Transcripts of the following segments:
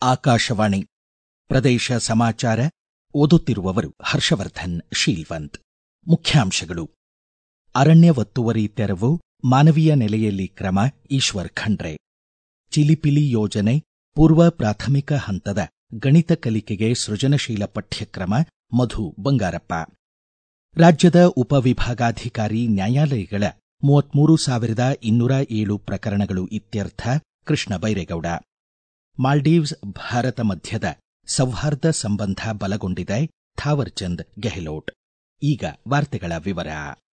ಆಕಾಶವಾಣಿ ಪ್ರದೇಶ ಸಮಾಚಾರ ಓದುತ್ತಿರುವವರು ಹರ್ಷವರ್ಧನ್ ಶೀಲ್ವಂತ್ ಮುಖ್ಯಾಂಶಗಳು ಅರಣ್ಯ ಒತ್ತುವರಿ ತೆರವು ಮಾನವೀಯ ನೆಲೆಯಲ್ಲಿ ಕ್ರಮ ಈಶ್ವರ್ ಖಂಡ್ರೆ ಚಿಲಿಪಿಲಿ ಯೋಜನೆ ಪೂರ್ವ ಪ್ರಾಥಮಿಕ ಹಂತದ ಗಣಿತ ಕಲಿಕೆಗೆ ಸೃಜನಶೀಲ ಪಠ್ಯಕ್ರಮ ಮಧು ಬಂಗಾರಪ್ಪ ರಾಜ್ಯದ ಉಪವಿಭಾಗಾಧಿಕಾರಿ ನ್ಯಾಯಾಲಯಗಳ ಮೂವತ್ಮೂರು ಸಾವಿರದ ಇನ್ನೂರ ಏಳು ಪ್ರಕರಣಗಳು ಇತ್ಯರ್ಥ ಕೃಷ್ಣ ಬೈರೇಗೌಡ ಮಾಲ್ಡೀವ್ಸ್ ಭಾರತ ಮಧ್ಯದ ಸೌಹಾರ್ದ ಸಂಬಂಧ ಬಲಗೊಂಡಿದೆ ಥಾವರ್ಚಂದ್ ಗೆಹ್ಲೋಟ್ ಈಗ ವಾರ್ತೆಗಳ ವಿವರ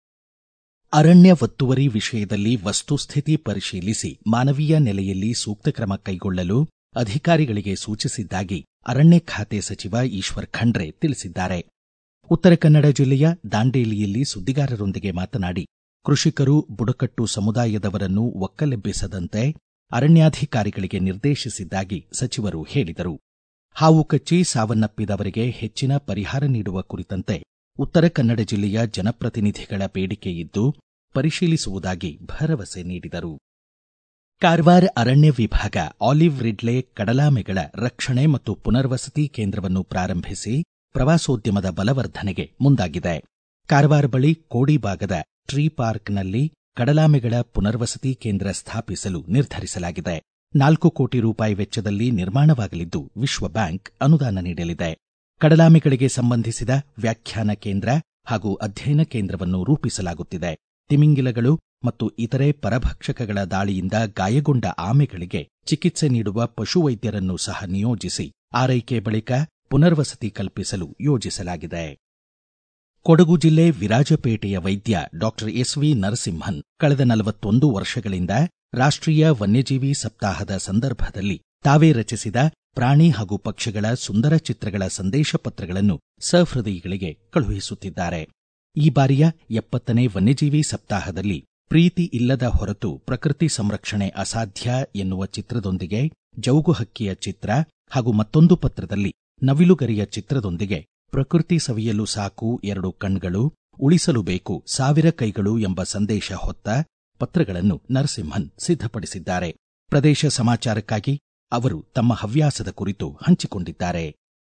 ಅರಣ್ಯ ಒತ್ತುವರಿ ವಿಷಯದಲ್ಲಿ ವಸ್ತುಸ್ಥಿತಿ ಪರಿಶೀಲಿಸಿ ಮಾನವೀಯ ನೆಲೆಯಲ್ಲಿ ಸೂಕ್ತ ಕ್ರಮ ಕೈಗೊಳ್ಳಲು ಅಧಿಕಾರಿಗಳಿಗೆ ಸೂಚಿಸಿದ್ದಾಗಿ ಅರಣ್ಯ ಖಾತೆ ಸಚಿವ ಈಶ್ವರ್ ಖಂಡ್ರೆ ತಿಳಿಸಿದ್ದಾರೆ ಉತ್ತರ ಕನ್ನಡ ಜಿಲ್ಲೆಯ ದಾಂಡೇಲಿಯಲ್ಲಿ ಸುದ್ದಿಗಾರರೊಂದಿಗೆ ಮಾತನಾಡಿ ಕೃಷಿಕರು ಬುಡಕಟ್ಟು ಸಮುದಾಯದವರನ್ನು ಒಕ್ಕಲೆಬ್ಬಿಸದಂತೆ ಅರಣ್ಯಾಧಿಕಾರಿಗಳಿಗೆ ನಿರ್ದೇಶಿಸಿದ್ದಾಗಿ ಸಚಿವರು ಹೇಳಿದರು ಹಾವು ಕಚ್ಚಿ ಸಾವನ್ನಪ್ಪಿದವರಿಗೆ ಹೆಚ್ಚಿನ ಪರಿಹಾರ ನೀಡುವ ಕುರಿತಂತೆ ಉತ್ತರ ಕನ್ನಡ ಜಿಲ್ಲೆಯ ಜನಪ್ರತಿನಿಧಿಗಳ ಬೇಡಿಕೆ ಇದ್ದು ಪರಿಶೀಲಿಸುವುದಾಗಿ ಭರವಸೆ ನೀಡಿದರು ಕಾರವಾರ ಅರಣ್ಯ ವಿಭಾಗ ಆಲಿವ್ ರಿಡ್ಲೆ ಕಡಲಾಮೆಗಳ ರಕ್ಷಣೆ ಮತ್ತು ಪುನರ್ವಸತಿ ಕೇಂದ್ರವನ್ನು ಪ್ರಾರಂಭಿಸಿ ಪ್ರವಾಸೋದ್ಯಮದ ಬಲವರ್ಧನೆಗೆ ಮುಂದಾಗಿದೆ ಕಾರವಾರ ಬಳಿ ಕೋಡಿಭಾಗದ ಟ್ರೀ ಪಾರ್ಕ್ನಲ್ಲಿ ಕಡಲಾಮೆಗಳ ಪುನರ್ವಸತಿ ಕೇಂದ್ರ ಸ್ಥಾಪಿಸಲು ನಿರ್ಧರಿಸಲಾಗಿದೆ ನಾಲ್ಕು ಕೋಟಿ ರೂಪಾಯಿ ವೆಚ್ಚದಲ್ಲಿ ನಿರ್ಮಾಣವಾಗಲಿದ್ದು ವಿಶ್ವ ಬ್ಯಾಂಕ್ ಅನುದಾನ ನೀಡಲಿದೆ ಕಡಲಾಮೆಗಳಿಗೆ ಸಂಬಂಧಿಸಿದ ವ್ಯಾಖ್ಯಾನ ಕೇಂದ್ರ ಹಾಗೂ ಅಧ್ಯಯನ ಕೇಂದ್ರವನ್ನು ರೂಪಿಸಲಾಗುತ್ತಿದೆ ತಿಮಿಂಗಿಲಗಳು ಮತ್ತು ಇತರೆ ಪರಭಕ್ಷಕಗಳ ದಾಳಿಯಿಂದ ಗಾಯಗೊಂಡ ಆಮೆಗಳಿಗೆ ಚಿಕಿತ್ಸೆ ನೀಡುವ ಪಶುವೈದ್ಯರನ್ನು ಸಹ ನಿಯೋಜಿಸಿ ಆರೈಕೆ ಬಳಿಕ ಪುನರ್ವಸತಿ ಕಲ್ಪಿಸಲು ಯೋಜಿಸಲಾಗಿದೆ ಕೊಡಗು ಜಿಲ್ಲೆ ವಿರಾಜಪೇಟೆಯ ವೈದ್ಯ ಡಾಕ್ಟರ್ ಎಸ್ವಿ ನರಸಿಂಹನ್ ಕಳೆದ ನಲವತ್ತೊಂದು ವರ್ಷಗಳಿಂದ ರಾಷ್ಟ್ರೀಯ ವನ್ಯಜೀವಿ ಸಪ್ತಾಹದ ಸಂದರ್ಭದಲ್ಲಿ ತಾವೇ ರಚಿಸಿದ ಪ್ರಾಣಿ ಹಾಗೂ ಪಕ್ಷಿಗಳ ಸುಂದರ ಚಿತ್ರಗಳ ಸಂದೇಶ ಪತ್ರಗಳನ್ನು ಸಹೃದಯಿಗಳಿಗೆ ಕಳುಹಿಸುತ್ತಿದ್ದಾರೆ ಈ ಬಾರಿಯ ಎಪ್ಪತ್ತನೇ ವನ್ಯಜೀವಿ ಸಪ್ತಾಹದಲ್ಲಿ ಪ್ರೀತಿ ಇಲ್ಲದ ಹೊರತು ಪ್ರಕೃತಿ ಸಂರಕ್ಷಣೆ ಅಸಾಧ್ಯ ಎನ್ನುವ ಚಿತ್ರದೊಂದಿಗೆ ಜೌಗು ಹಕ್ಕಿಯ ಚಿತ್ರ ಹಾಗೂ ಮತ್ತೊಂದು ಪತ್ರದಲ್ಲಿ ನವಿಲುಗರಿಯ ಚಿತ್ರದೊಂದಿಗೆ ಪ್ರಕೃತಿ ಸವಿಯಲು ಸಾಕು ಎರಡು ಕಣ್ಗಳು ಉಳಿಸಲು ಬೇಕು ಸಾವಿರ ಕೈಗಳು ಎಂಬ ಸಂದೇಶ ಹೊತ್ತ ಪತ್ರಗಳನ್ನು ನರಸಿಂಹನ್ ಸಿದ್ಧಪಡಿಸಿದ್ದಾರೆ ಪ್ರದೇಶ ಸಮಾಚಾರಕ್ಕಾಗಿ ಅವರು ತಮ್ಮ ಹವ್ಯಾಸದ ಕುರಿತು ಹಂಚಿಕೊಂಡಿದ್ದಾರೆ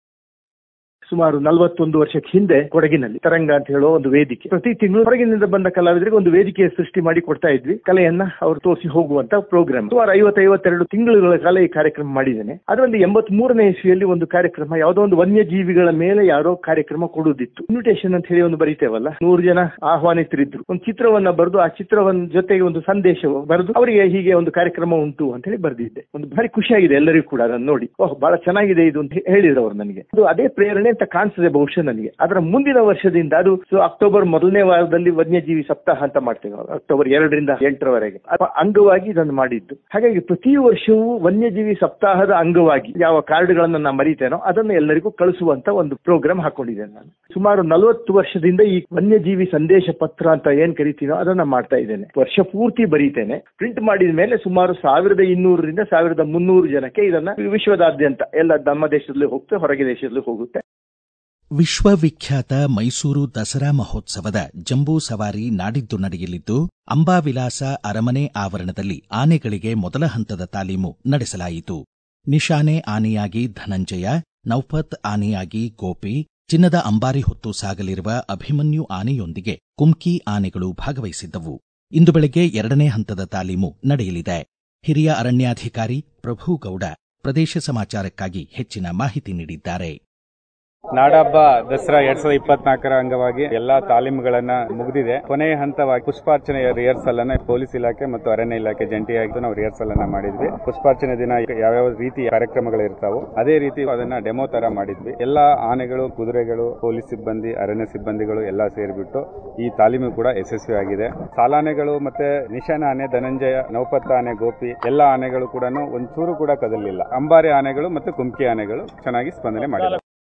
ಸುಮಾರು ನಲವತ್ತೊಂದು ವರ್ಷಕ್ಕೆ ಹಿಂದೆ ಕೊಡಗಿನಲ್ಲಿ ತರಂಗ ಅಂತ ಹೇಳುವ ಒಂದು ವೇದಿಕೆ ಪ್ರತಿ ತಿಂಗಳು ಹೊರಗಿನಿಂದ ಬಂದ ಕಲಾವಿದರಿಗೆ ಒಂದು ವೇದಿಕೆ ಸೃಷ್ಟಿ ಮಾಡಿ ಕೊಡ್ತಾ ಇದ್ವಿ ಕಲೆಯನ್ನ ಅವರು ತೋರಿಸಿ ಹೋಗುವಂತ ಪ್ರೋಗ್ರಾಮ್ ಸುಮಾರು ಐವತ್ತೈವತ್ತೆರಡು ತಿಂಗಳುಗಳ ಕಾಲ ಈ ಕಾರ್ಯಕ್ರಮ ಮಾಡಿದ್ದೇನೆ ಅದರಲ್ಲಿ ಎಂಬತ್ ಮೂರನೇ ಇಸ್ವಿಯಲ್ಲಿ ಒಂದು ಕಾರ್ಯಕ್ರಮ ಯಾವುದೋ ಒಂದು ವನ್ಯಜೀವಿಗಳ ಮೇಲೆ ಯಾರೋ ಕಾರ್ಯಕ್ರಮ ಕೊಡುವುದಿತ್ತು ಇನ್ವಿಟೇಷನ್ ಅಂತ ಹೇಳಿ ಒಂದು ಬರೀತೇವಲ್ಲ ನೂರು ಜನ ಆಹ್ವಾನಿತರಿದ್ರು ಒಂದು ಚಿತ್ರವನ್ನ ಬರೆದು ಆ ಚಿತ್ರವನ್ನ ಜೊತೆಗೆ ಒಂದು ಸಂದೇಶ ಬರೆದು ಅವರಿಗೆ ಹೀಗೆ ಒಂದು ಕಾರ್ಯಕ್ರಮ ಉಂಟು ಅಂತ ಹೇಳಿ ಬರೆದಿದ್ದೆ ಒಂದು ಭಾರಿ ಖುಷಿಯಾಗಿದೆ ಎಲ್ಲರಿಗೂ ಕೂಡ ಅದನ್ನು ನೋಡಿ ಓಹ್ ಬಹಳ ಚೆನ್ನಾಗಿದೆ ಇದು ಅಂತ ಹೇಳಿದ್ರು ಅವರು ನನಗೆ ಅದು ಅದೇ ಪ್ರೇರಣೆ ಅಂತ ಕಾಣಿಸ್ತದೆ ಬಹುಶಃ ನನಗೆ ಅದರ ಮುಂದಿನ ವರ್ಷದಿಂದ ಅದು ಅಕ್ಟೋಬರ್ ಮೊದಲನೇ ವಾರದಲ್ಲಿ ವನ್ಯಜೀವಿ ಸಪ್ತಾಹ ಅಂತ ಮಾಡ್ತೇವೆ ಅಕ್ಟೋಬರ್ ಎರಡರಿಂದ ಎಂಟರವರೆಗೆ ಅಂಗವಾಗಿ ಇದನ್ನು ಮಾಡಿದ್ದು ಹಾಗಾಗಿ ಪ್ರತಿ ವರ್ಷವೂ ವನ್ಯಜೀವಿ ಸಪ್ತಾಹದ ಅಂಗವಾಗಿ ಯಾವ ಕಾರ್ಡ್ಗಳನ್ನ ನಾನು ಮರೀತೇನೋ ಅದನ್ನು ಎಲ್ಲರಿಗೂ ಕಳಿಸುವಂತ ಒಂದು ಪ್ರೋಗ್ರಾಮ್ ಹಾಕೊಂಡಿದ್ದೇನೆ ನಾನು ಸುಮಾರು ನಲವತ್ತು ವರ್ಷದಿಂದ ಈ ವನ್ಯಜೀವಿ ಸಂದೇಶ ಪತ್ರ ಅಂತ ಏನ್ ಕರಿತೀನೋ ಅದನ್ನ ಮಾಡ್ತಾ ಇದ್ದೇನೆ ವರ್ಷ ಪೂರ್ತಿ ಬರೀತೇನೆ ಪ್ರಿಂಟ್ ಮಾಡಿದ ಮೇಲೆ ಸುಮಾರು ಸಾವಿರದ ಇನ್ನೂರರಿಂದ ಸಾವಿರದ ಮುನ್ನೂರು ಜನಕ್ಕೆ ಇದನ್ನ ವಿಶ್ವದಾದ್ಯಂತ ಎಲ್ಲ ನಮ್ಮ ದೇಶದಲ್ಲಿ ಹೋಗುತ್ತೆ ಹೊರಗೆ ದೇಶದಲ್ಲಿ ಹೋಗುತ್ತೆ ವಿಶ್ವವಿಖ್ಯಾತ ಮೈಸೂರು ದಸರಾ ಮಹೋತ್ಸವದ ಜಂಬೂ ಸವಾರಿ ನಾಡಿದ್ದು ನಡೆಯಲಿದ್ದು ಅಂಬಾವಿಲಾಸ ಅರಮನೆ ಆವರಣದಲ್ಲಿ ಆನೆಗಳಿಗೆ ಮೊದಲ ಹಂತದ ತಾಲೀಮು ನಡೆಸಲಾಯಿತು ನಿಶಾನೆ ಆನೆಯಾಗಿ ಧನಂಜಯ ನೌಪತ್ ಆನೆಯಾಗಿ ಗೋಪಿ ಚಿನ್ನದ ಅಂಬಾರಿ ಹೊತ್ತು ಸಾಗಲಿರುವ ಅಭಿಮನ್ಯು ಆನೆಯೊಂದಿಗೆ ಕುಮ್ಕಿ ಆನೆಗಳು ಭಾಗವಹಿಸಿದ್ದವು ಇಂದು ಬೆಳಗ್ಗೆ ಎರಡನೇ ಹಂತದ ತಾಲೀಮು ನಡೆಯಲಿದೆ ಹಿರಿಯ ಅರಣ್ಯಾಧಿಕಾರಿ ಪ್ರಭುಗೌಡ ಪ್ರದೇಶ ಸಮಾಚಾರಕ್ಕಾಗಿ ಹೆಚ್ಚಿನ ಮಾಹಿತಿ ನೀಡಿದ್ದಾರೆ ನಾಡಹಬ್ಬ ದಸರಾ ಎರಡ್ ಸಾವಿರದ ಇಪ್ಪತ್ನಾಲ್ಕರ ಅಂಗವಾಗಿ ಎಲ್ಲಾ ತಾಲೀಮುಗಳನ್ನ ಮುಗಿದಿದೆ ಕೊನೆಯ ಹಂತವಾಗಿ ಪುಷ್ಪಾರ್ಚನೆ ರಿಹರ್ಸಲ್ ಅನ್ನ ಪೊಲೀಸ್ ಇಲಾಖೆ ಮತ್ತು ಅರಣ್ಯ ಇಲಾಖೆ ಜಂಟಿಯಾಗಿ ನಾವು ರಿಹರ್ಸಲ್ ಅನ್ನ ಮಾಡಿದ್ವಿ ಪುಷ್ಪಾರ್ಚನೆ ದಿನ ಯಾವ್ಯಾವ ರೀತಿ ಕಾರ್ಯಕ್ರಮಗಳು ಇರ್ತಾವೋ ಅದೇ ರೀತಿ ಅದನ್ನ ಡೆಮೋ ತರ ಮಾಡಿದ್ವಿ ಎಲ್ಲಾ ಆನೆಗಳು ಕುದುರೆಗಳು ಪೊಲೀಸ್ ಸಿಬ್ಬಂದಿ ಅರಣ್ಯ ಸಿಬ್ಬಂದಿಗಳು ಎಲ್ಲಾ ಸೇರಿಬಿಟ್ಟು ಈ ತಾಲೀಮು ಕೂಡ ಯಶಸ್ವಿ ಆಗಿದೆ ಸಾಲಾನೆಗಳು ಮತ್ತೆ ನಿಶಾನ ಆನೆ ಧನಂಜಯ ನೌಪತ್ತ ಆನೆ ಗೋಪಿ ಎಲ್ಲಾ ಆನೆಗಳು ಕೂಡ ಒಂಚೂರು ಕೂಡ ಕದಲಿಲ್ಲ ಅಂಬಾರಿ ಆನೆಗಳು ಮತ್ತು ಕುಮ್ಕಿ ಆನೆಗಳು ಚೆನ್ನಾಗಿ ಸ್ಪಂದನೆ ಮಾಡಿದೆ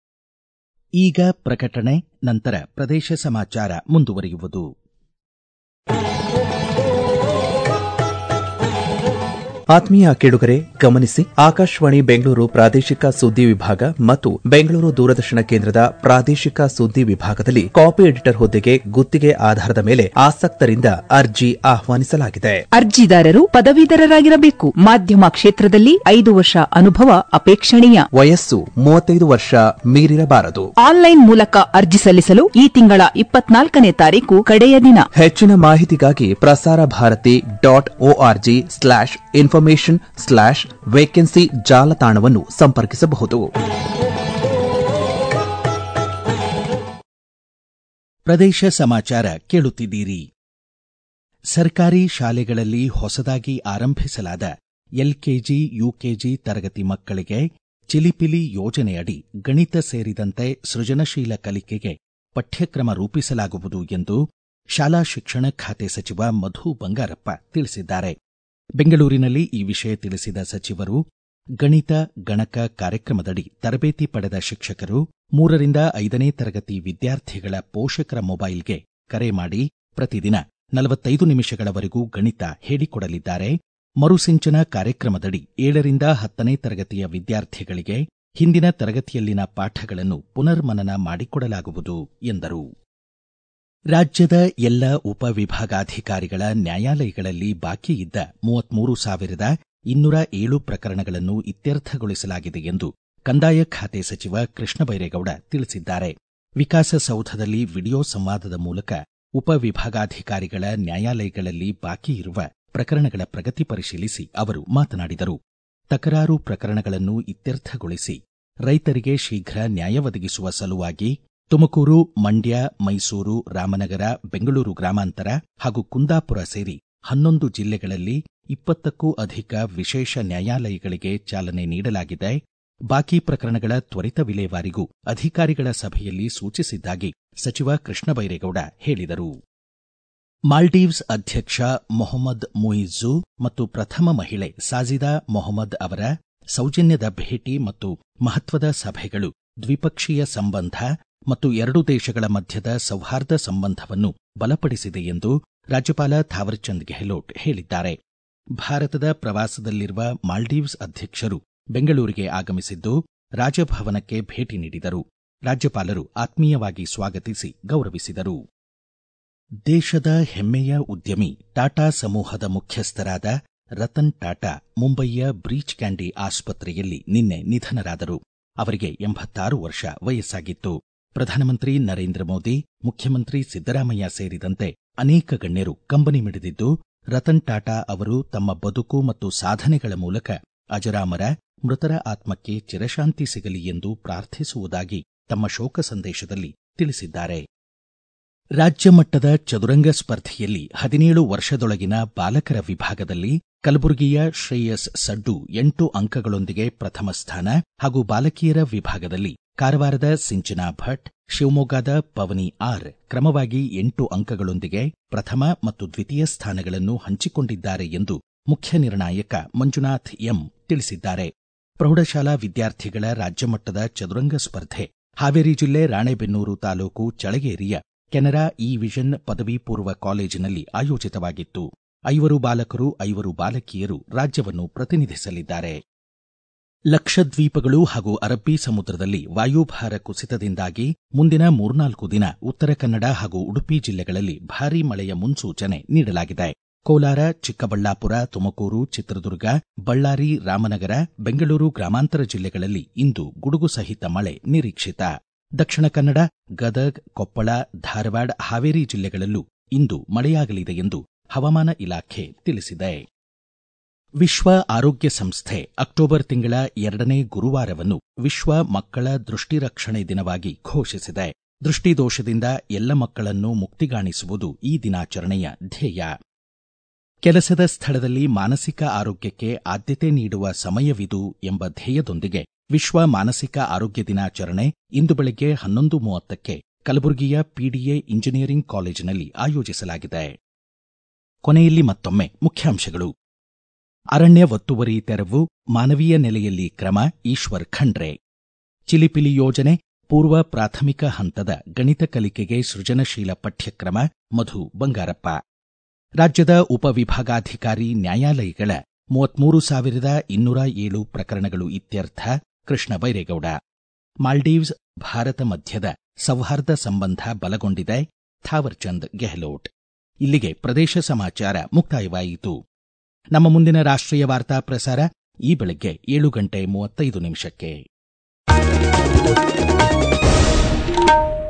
ಈಗ ಪ್ರಕಟಣೆ ನಂತರ ಪ್ರದೇಶ ಸಮಾಚಾರ ಮುಂದುವರಿಯುವುದು ಆತ್ಮೀಯ ಕೇಳುಗರೆ ಗಮನಿಸಿ ಆಕಾಶವಾಣಿ ಬೆಂಗಳೂರು ಪ್ರಾದೇಶಿಕ ಸುದ್ದಿ ವಿಭಾಗ ಮತ್ತು ಬೆಂಗಳೂರು ದೂರದರ್ಶನ ಕೇಂದ್ರದ ಪ್ರಾದೇಶಿಕ ಸುದ್ದಿ ವಿಭಾಗದಲ್ಲಿ ಕಾಪಿ ಎಡಿಟರ್ ಹುದ್ದೆಗೆ ಗುತ್ತಿಗೆ ಆಧಾರದ ಮೇಲೆ ಆಸಕ್ತರಿಂದ ಅರ್ಜಿ ಆಹ್ವಾನಿಸಲಾಗಿದೆ ಅರ್ಜಿದಾರರು ಪದವೀಧರರಾಗಿರಬೇಕು ಮಾಧ್ಯಮ ಕ್ಷೇತ್ರದಲ್ಲಿ ಐದು ವರ್ಷ ಅನುಭವ ಅಪೇಕ್ಷಣೀಯ ವಯಸ್ಸು ಮೂವತ್ತೈದು ವರ್ಷ ಮೀರಿರಬಾರದು ಆನ್ಲೈನ್ ಮೂಲಕ ಅರ್ಜಿ ಸಲ್ಲಿಸಲು ಈ ತಿಂಗಳ ಇಪ್ಪತ್ನಾಲ್ಕನೇ ತಾರೀಕು ಕಡೆಯ ದಿನ ಹೆಚ್ಚಿನ ಮಾಹಿತಿಗಾಗಿ Prasar Bharati dot ORG slash information slash vacancy ಜಾಲತಾಣವನ್ನು ಸಂಪರ್ಕಿಸಬಹುದು ಪ್ರದೇಶ ಸಮಾಚಾರ ಕೇಳುತ್ತಿದ್ದೀರಿ ಸರ್ಕಾರಿ ಶಾಲೆಗಳಲ್ಲಿ ಹೊಸದಾಗಿ ಆರಂಭಿಸಲಾದ ಎಲ್ಕೆಜಿ ಯುಕೆಜಿ ತರಗತಿ ಮಕ್ಕಳಿಗೆ ಚಿಲಿಪಿಲಿ ಯೋಜನೆಯಡಿ ಗಣಿತ ಸೇರಿದಂತೆ ಸೃಜನಶೀಲ ಕಲಿಕೆಗೆ ಪಠ್ಯಕ್ರಮ ರೂಪಿಸಲಾಗುವುದು ಎಂದು ಶಾಲಾ ಶಿಕ್ಷಣ ಖಾತೆ ಸಚಿವ ಮಧು ಬಂಗಾರಪ್ಪ ತಿಳಿಸಿದ್ದಾರೆ ಬೆಂಗಳೂರಿನಲ್ಲಿ ಈ ವಿಷಯ ತಿಳಿಸಿದ ಸಚಿವರು ಗಣಿತ ಗಣಕ ಕಾರ್ಯಕ್ರಮದಡಿ ತರಬೇತಿ ಪಡೆದ ಶಿಕ್ಷಕರು ಮೂರರಿಂದ ಐದನೇ ತರಗತಿ ವಿದ್ಯಾರ್ಥಿಗಳ ಪೋಷಕರ ಮೊಬೈಲ್ಗೆ ಕರೆ ಮಾಡಿ ಪ್ರತಿದಿನ ನಲವತ್ತೈದು ನಿಮಿಷಗಳವರೆಗೂ ಗಣಿತ ಹೇಳಿಕೊಡಲಿದ್ದಾರೆ ಮರುಸಿಂಚನ ಕಾರ್ಯಕ್ರಮದಡಿ ಏಳರಿಂದ ಹತ್ತನೇ ತರಗತಿಯ ವಿದ್ಯಾರ್ಥಿಗಳಿಗೆ ಹಿಂದಿನ ತರಗತಿಯಲ್ಲಿನ ಪಾಠಗಳನ್ನು ಪುನರ್ಮನನ ಮಾಡಿಕೊಡಲಾಗುವುದು ಎಂದರು ರಾಜ್ಯದ ಎಲ್ಲ ಉಪವಿಭಾಗಾಧಿಕಾರಿಗಳ ನ್ಯಾಯಾಲಯಗಳಲ್ಲಿ ಬಾಕಿ ಇದ್ದ ಮೂವತ್ಮೂರು ಸಾವಿರದ ಇನ್ನೂರ ಏಳು ಪ್ರಕರಣಗಳನ್ನು ಇತ್ಯರ್ಥಗೊಳಿಸಲಾಗಿದೆ ಎಂದು ಕಂದಾಯ ಖಾತೆ ಸಚಿವ ಕೃಷ್ಣ ಬೈರೇಗೌಡ ತಿಳಿಸಿದ್ದಾರೆ ವಿಕಾಸಸೌಧದಲ್ಲಿ ವಿಡಿಯೋ ಸಂವಾದದ ಮೂಲಕ ಉಪವಿಭಾಗಾಧಿಕಾರಿಗಳ ನ್ಯಾಯಾಲಯಗಳಲ್ಲಿ ಬಾಕಿ ಇರುವ ಪ್ರಕರಣಗಳ ಪ್ರಗತಿ ಪರಿಶೀಲಿಸಿ ಅವರು ಮಾತನಾಡಿದರು ತಕರಾರು ಪ್ರಕರಣಗಳನ್ನು ಇತ್ಯರ್ಥಗೊಳಿಸಿ ರೈತರಿಗೆ ಶೀಘ್ರ ನ್ಯಾಯ ಒದಗಿಸುವ ಸಲುವಾಗಿ ತುಮಕೂರು ಮಂಡ್ಯ ಮೈಸೂರು ರಾಮನಗರ ಬೆಂಗಳೂರು ಗ್ರಾಮಾಂತರ ಹಾಗೂ ಕುಂದಾಪುರ ಸೇರಿ ಹನ್ನೊಂದು ಜಿಲ್ಲೆಗಳಲ್ಲಿ ಇಪ್ಪತ್ತಕ್ಕೂ ಅಧಿಕ ವಿಶೇಷ ನ್ಯಾಯಾಲಯಗಳಿಗೆ ಚಾಲನೆ ನೀಡಲಾಗಿದೆ ಬಾಕಿ ಪ್ರಕರಣಗಳ ತ್ವರಿತ ವಿಲೇವಾರಿಗೂ ಅಧಿಕಾರಿಗಳ ಸಭೆಯಲ್ಲಿ ಸೂಚಿಸಿದ್ದಾಗಿ ಸಚಿವ ಕೃಷ್ಣ ಬೈರೇಗೌಡ ಹೇಳಿದರು ಮಾಲ್ಡೀವ್ಸ್ ಅಧ್ಯಕ್ಷ ಮೊಹಮ್ಮದ್ ಮುಯಿಜ್ಜು ಮತ್ತು ಪ್ರಥಮ ಮಹಿಳೆ ಸಾಜಿದಾ ಮೊಹಮ್ಮದ್ ಅವರ ಸೌಜನ್ಯದ ಭೇಟಿ ಮತ್ತು ಮಹತ್ವದ ಸಭೆಗಳು ದ್ವಿಪಕ್ಷೀಯ ಸಂಬಂಧ ಮತ್ತು ಎರಡು ದೇಶಗಳ ಮಧ್ಯದ ಸೌಹಾರ್ದ ಸಂಬಂಧವನ್ನು ಬಲಪಡಿಸಿದೆ ಎಂದು ರಾಜ್ಯಪಾಲ ಥಾವರ್ಚಂದ್ ಗೆಹ್ಲೋಟ್ ಹೇಳಿದ್ದಾರೆ ಭಾರತದ ಪ್ರವಾಸದಲ್ಲಿರುವ ಮಾಲ್ಡೀವ್ಸ್ ಅಧ್ಯಕ್ಷರು ಬೆಂಗಳೂರಿಗೆ ಆಗಮಿಸಿದ್ದು ರಾಜಭವನಕ್ಕೆ ಭೇಟಿ ನೀಡಿದರು ರಾಜ್ಯಪಾಲರು ಆತ್ಮೀಯವಾಗಿ ಸ್ವಾಗತಿಸಿ ಗೌರವಿಸಿದರು ದೇಶದ ಹೆಮ್ಮೆಯ ಉದ್ಯಮಿ ಟಾಟಾ ಸಮೂಹದ ಮುಖ್ಯಸ್ಥರಾದ ರತನ್ ಟಾಟಾ ಮುಂಬಯಿಯ ಬ್ರೀಚ್ ಕ್ಯಾಂಡಿ ಆಸ್ಪತ್ರೆಯಲ್ಲಿ ನಿನ್ನೆ ನಿಧನರಾದರು ಅವರಿಗೆ ಎಂಬತ್ತಾರು ವರ್ಷ ವಯಸ್ಸಾಗಿತ್ತು ಪ್ರಧಾನಮಂತ್ರಿ ನರೇಂದ್ರ ಮೋದಿ ಮುಖ್ಯಮಂತ್ರಿ ಸಿದ್ದರಾಮಯ್ಯ ಸೇರಿದಂತೆ ಅನೇಕ ಗಣ್ಯರು ಕಂಬನಿ ಮಿಡಿದಿದ್ದು ರತನ್ ಟಾಟಾ ಅವರು ತಮ್ಮ ಬದುಕು ಮತ್ತು ಸಾಧನೆಗಳ ಮೂಲಕ ಅಜರಾಮರ ಮೃತರ ಆತ್ಮಕ್ಕೆ ಚಿರಶಾಂತಿ ಸಿಗಲಿ ಎಂದು ಪ್ರಾರ್ಥಿಸುವುದಾಗಿ ತಮ್ಮ ಶೋಕ ಸಂದೇಶದಲ್ಲಿ ತಿಳಿಸಿದ್ದಾರೆ ರಾಜ್ಯ ಮಟ್ಟದ ಚದುರಂಗ ಸ್ಪರ್ಧೆಯಲ್ಲಿ ಹದಿನೇಳು ವರ್ಷದೊಳಗಿನ ಬಾಲಕರ ವಿಭಾಗದಲ್ಲಿ ಕಲಬುರಗಿಯ ಶ್ರೇಯಸ್ ಸಡ್ಡು ಎಂಟು ಅಂಕಗಳೊಂದಿಗೆ ಪ್ರಥಮ ಸ್ಥಾನ ಹಾಗೂ ಬಾಲಕಿಯರ ವಿಭಾಗದಲ್ಲಿ ಕಾರವಾರದ ಸಿಂಚನಾ ಭಟ್ ಶಿವಮೊಗ್ಗದ ಪವನಿ ಆರ್ ಕ್ರಮವಾಗಿ ಎಂಟು ಅಂಕಗಳೊಂದಿಗೆ ಪ್ರಥಮ ಮತ್ತು ದ್ವಿತೀಯ ಸ್ಥಾನಗಳನ್ನು ಹಂಚಿಕೊಂಡಿದ್ದಾರೆ ಎಂದು ಮುಖ್ಯ ನಿರ್ಣಾಯಕ ಮಂಜುನಾಥ್ ಎಂ ತಿಳಿಸಿದ್ದಾರೆ ಪ್ರೌಢಶಾಲಾ ವಿದ್ಯಾರ್ಥಿಗಳ ರಾಜ್ಯಮಟ್ಟದ ಚದುರಂಗ ಸ್ಪರ್ಧೆ ಹಾವೇರಿ ಜಿಲ್ಲೆ ರಾಣೆಬೆನ್ನೂರು ತಾಲೂಕು ಚಳಗೇರಿಯ ಕೆನರಾ ಇ ವಿಷನ್ ಪದವಿ ಪೂರ್ವ ಕಾಲೇಜಿನಲ್ಲಿ ಆಯೋಜಿತವಾಗಿತ್ತು ಐವರು ಬಾಲಕರು ಐವರು ಬಾಲಕಿಯರು ರಾಜ್ಯವನ್ನು ಪ್ರತಿನಿಧಿಸಲಿದ್ದಾರೆ ಲಕ್ಷದ್ವೀಪಗಳು ಹಾಗೂ ಅರಬ್ಬಿ ಸಮುದ್ರದಲ್ಲಿ ವಾಯುಭಾರ ಕುಸಿತದಿಂದಾಗಿ ಮುಂದಿನ ಮೂರ್ನಾಲ್ಕು ದಿನ ಉತ್ತರ ಕನ್ನಡ ಹಾಗೂ ಉಡುಪಿ ಜಿಲ್ಲೆಗಳಲ್ಲಿ ಭಾರೀ ಮಳೆಯ ಮುನ್ಸೂಚನೆ ನೀಡಲಾಗಿದೆ ಕೋಲಾರ ಚಿಕ್ಕಬಳ್ಳಾಪುರ ತುಮಕೂರು ಚಿತ್ರದುರ್ಗ ಬಳ್ಳಾರಿ ರಾಮನಗರ ಬೆಂಗಳೂರು ಗ್ರಾಮಾಂತರ ಜಿಲ್ಲೆಗಳಲ್ಲಿ ಇಂದು ಗುಡುಗು ಸಹಿತ ಮಳೆ ನಿರೀಕ್ಷಿತ ದಕ್ಷಿಣ ಕನ್ನಡ ಗದಗ್ ಕೊಪ್ಪಳ ಧಾರವಾಡ ಹಾವೇರಿ ಜಿಲ್ಲೆಗಳಲ್ಲೂ ಇಂದು ಮಳೆಯಾಗಲಿದೆ ಎಂದು ಹವಾಮಾನ ಇಲಾಖೆ ತಿಳಿಸಿದೆ ವಿಶ್ವ ಆರೋಗ್ಯ ಸಂಸ್ಥೆ ಅಕ್ಟೋಬರ್ ತಿಂಗಳ ಎರಡನೇ ಗುರುವಾರವನ್ನು ವಿಶ್ವ ಮಕ್ಕಳ ದೃಷ್ಟಿರಕ್ಷಣೆ ದಿನವಾಗಿ ಘೋಷಿಸಿದೆ ದೃಷ್ಟಿದೋಷದಿಂದ ಎಲ್ಲ ಮಕ್ಕಳನ್ನು ಮುಕ್ತಿಗಾಣಿಸುವುದು ಈ ದಿನಾಚರಣೆಯ ಧ್ಯೇಯ ಕೆಲಸದ ಸ್ಥಳದಲ್ಲಿ ಮಾನಸಿಕ ಆರೋಗ್ಯಕ್ಕೆ ಆದ್ಯತೆ ನೀಡುವ ಸಮಯವಿದು ಎಂಬ ಧ್ಯೇಯದೊಂದಿಗೆ ವಿಶ್ವ ಮಾನಸಿಕ ಆರೋಗ್ಯ ದಿನಾಚರಣೆ ಇಂದು ಬೆಳಗ್ಗೆ ಹನ್ನೊಂದು ಮೂವತ್ತಕ್ಕೆ ಕಲಬುರಗಿಯ ಪಿಡಿಎ ಇಂಜಿನಿಯರಿಂಗ್ ಕಾಲೇಜಿನಲ್ಲಿ ಆಯೋಜಿಸಲಾಗಿದೆ ಕೊನೆಯಲ್ಲಿ ಮತ್ತೊಮ್ಮೆ ಮುಖ್ಯಾಂಶಗಳು ಅರಣ್ಯ ಒತ್ತುವರಿ ತೆರವು ಮಾನವೀಯ ನೆಲೆಯಲ್ಲಿ ಕ್ರಮ ಈಶ್ವರ್ ಖಂಡ್ರೆ ಚಿಲಿಪಿಲಿ ಯೋಜನೆ ಪೂರ್ವ ಪ್ರಾಥಮಿಕ ಹಂತದ ಗಣಿತ ಕಲಿಕೆಗೆ ಸೃಜನಶೀಲ ಪಠ್ಯಕ್ರಮ ಮಧು ಬಂಗಾರಪ್ಪ ರಾಜ್ಯದ ಉಪವಿಭಾಗಾಧಿಕಾರಿ ನ್ಯಾಯಾಲಯಗಳ ಮೂವತ್ಮೂರು ಸಾವಿರದ ಇನ್ನೂರ ಏಳು ಪ್ರಕರಣಗಳು ಇತ್ಯರ್ಥ ಕೃಷ್ಣ ಬೈರೇಗೌಡ ಮಾಲ್ಡೀವ್ಸ್ ಭಾರತ ಮಧ್ಯದ ಸೌಹಾರ್ದ ಸಂಬಂಧ ಬಲಗೊಂಡಿದೆ ಥಾವರ್ಚಂದ್ ಗೆಹ್ಲೋಟ್ ಇಲ್ಲಿಗೆ ಪ್ರದೇಶ ಸಮಾಚಾರ ಮುಕ್ತಾಯವಾಯಿತು ನಮ್ಮ ಮುಂದಿನ ರಾಷ್ಟ್ರೀಯ ವಾರ್ತಾ ಪ್ರಸಾರ ಈ ಬೆಳಗ್ಗೆ ಏಳು ಗಂಟೆ ಮೂವತ್ತೈದು ನಿಮಿಷಕ್ಕೆ